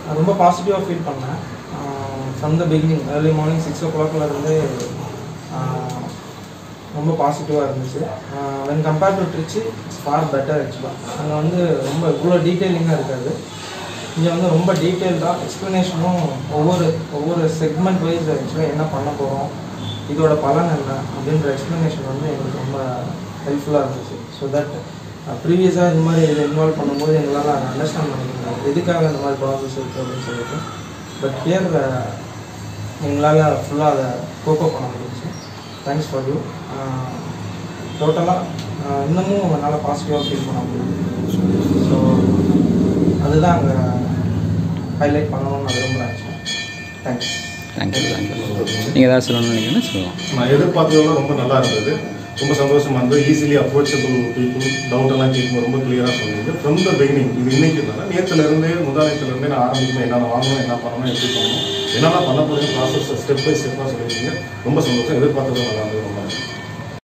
நான் ரொம்ப பாசிட்டிவாக ஃபீல் பண்ணேன் from the beginning early morning six ஓ கிளாக்லேருந்து ரொம்ப பாசிட்டிவாக இருந்துச்சு when compare to Trichy it's far better ஆக்சுவலாக அங்கே வந்து ரொம்ப இவ்வளோ டீட்டெயிலிங்காக இருக்காது இங்கே வந்து ரொம்ப டீட்டெயில்டாக எக்ஸ்ப்ளனேஷனும் ஒவ்வொரு ஒவ்வொரு செக்மெண்ட் வைஸ் ஆக்சுவலாக என்ன பண்ண போகிறோம் இதோட பலன் என்ன அப்படின்ற எக்ஸ்ப்ளனேஷன் வந்து எங்களுக்கு ரொம்ப ஹெல்ப்ஃபுல்லாக இருந்துச்சு ஸோ தட் ப்ரீவியஸாக இந்த மாதிரி இதை இன்வால்வ் பண்ணும்போது எங்களால் அண்டர்ஸ்டாண்ட் பண்ணிக்க முடியாது எதுக்காக இந்த மாதிரி ப்ராசஸ் இருக்குது அப்படின்னு சொல்லிட்டு பட் ஹியர் எங்களால் ஃபுல்லாக அதை கோப்போ பண்ண முடிஞ்சுச்சு தேங்க்ஸ் ஃபார் யூ டோட்டலாக இன்னமும் என்னால் பாசிட்டிவாக ஃபீல் பண்ண முடியுது ஸோ அதுதான் அங்கே ஹைலைட் பண்ணணும்னு நான் விரும்புகிறேன் தேங்க்ஸ் தேங்க்யூ தேங்க்யூ நீங்கள் ஏதாவது சொல்லணும்னு நினைக்கிறீங்கன்னா சொல்லலாம் நான் எதிர்பார்த்ததை விட ரொம்ப நல்லா இருந்தது ரொம்ப சந்தோஷமா இருந்தது ஈஸிலி அப்ரோச்சபிள் பீப்புள் டவுட் எல்லாம் கேட்கும்போது ரொம்ப கிளியராக சொன்னீங்க ஃப்ரம் த பிகினிங் இது இன்னைக்கு இல்லை நேற்றுல இருந்தே முதானத்துல இருந்தே நான் ஆரம்பிக்கும் என்னென்ன வாங்கணும் என்ன பண்ணணும் எப்படி பண்ணணும் என்னென்ன பண்ண போறீங்க ப்ராசஸ் ஸ்டெப் பை ஸ்டெப்பாக சொல்லியிருக்கீங்க ரொம்ப சந்தோஷம் எதிர்பார்த்தது நல்லா இருந்தது